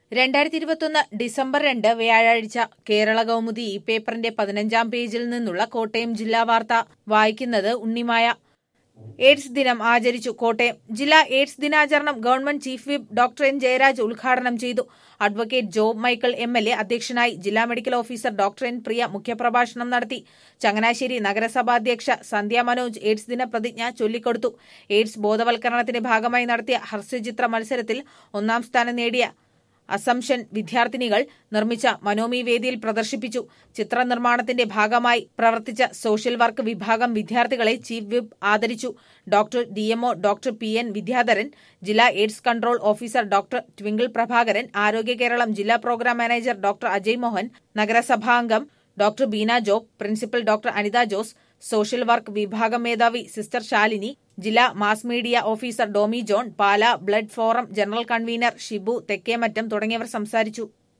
രണ്ടായിരത്തി ഇരുപത്തൊന്ന് ഡിസംബർ രണ്ട് വ്യാഴാഴ്ച കേരള കൗമുദി ഈ പേപ്പറിന്റെ പതിനഞ്ചാം പേജിൽ നിന്നുള്ള കോട്ടയം ജില്ലാ വാർത്ത വായിക്കുന്നത് ഉണ്ണിമായ എയ്ഡ്സ് ദിനം ആചരിച്ചു കോട്ടയം ജില്ലാ എയ്ഡ്സ് ദിനാചരണം government chief whip doctor N Jayaraj ഉദ്ഘാടനം ചെയ്തു advocate Job Michael M L A അധ്യക്ഷനായി ജില്ലാ medical officer doctor N Priya മുഖ്യപ്രഭാഷണം നടത്തി ചങ്ങനാശ്ശേരി നഗരസഭാധ്യക്ഷ സന്ധ്യ മനോജ് എയ്ഡ്സ് ദിന പ്രതിജ്ഞ ചൊല്ലിക്കൊടുത്തു എയ്ഡ്സ് ബോധവൽക്കരണത്തിന്റെ ഭാഗമായി നടത്തിയ ഹ്രസ്വചിത്ര മത്സരത്തിൽ ഒന്നാം സ്ഥാനം നേടിയ അസംഷൻ വിദ്യാർത്ഥിനികൾ നിർമ്മിച്ച മനോമി വേദിയിൽ പ്രദർശിപ്പിച്ചു ചിത്രനിർമ്മാണത്തിന്റെ ഭാഗമായി പ്രവർത്തിച്ച സോഷ്യൽ വർക്ക് വിഭാഗം വിദ്യാർത്ഥികളെ ചീഫ് വിപ്പ് ആദരിച്ചു doctor DMO doctor P N Vidyadharan ജില്ലാ AIDS control officer doctor Twinkle Prabhakaran Arogya Keralam ജില്ലാ program manager doctor Ajay Mohan നഗരസഭാംഗം doctor Beena Job principal doctor Anitha Jose social work വിഭാഗം മേധാവി സിസ്റ്റർ ശാലിനി ജില്ലാ mass media officer Domi John Pala blood forum general convener Shibu Thekkematham തുടങ്ങിയവർ സംസാരിച്ചു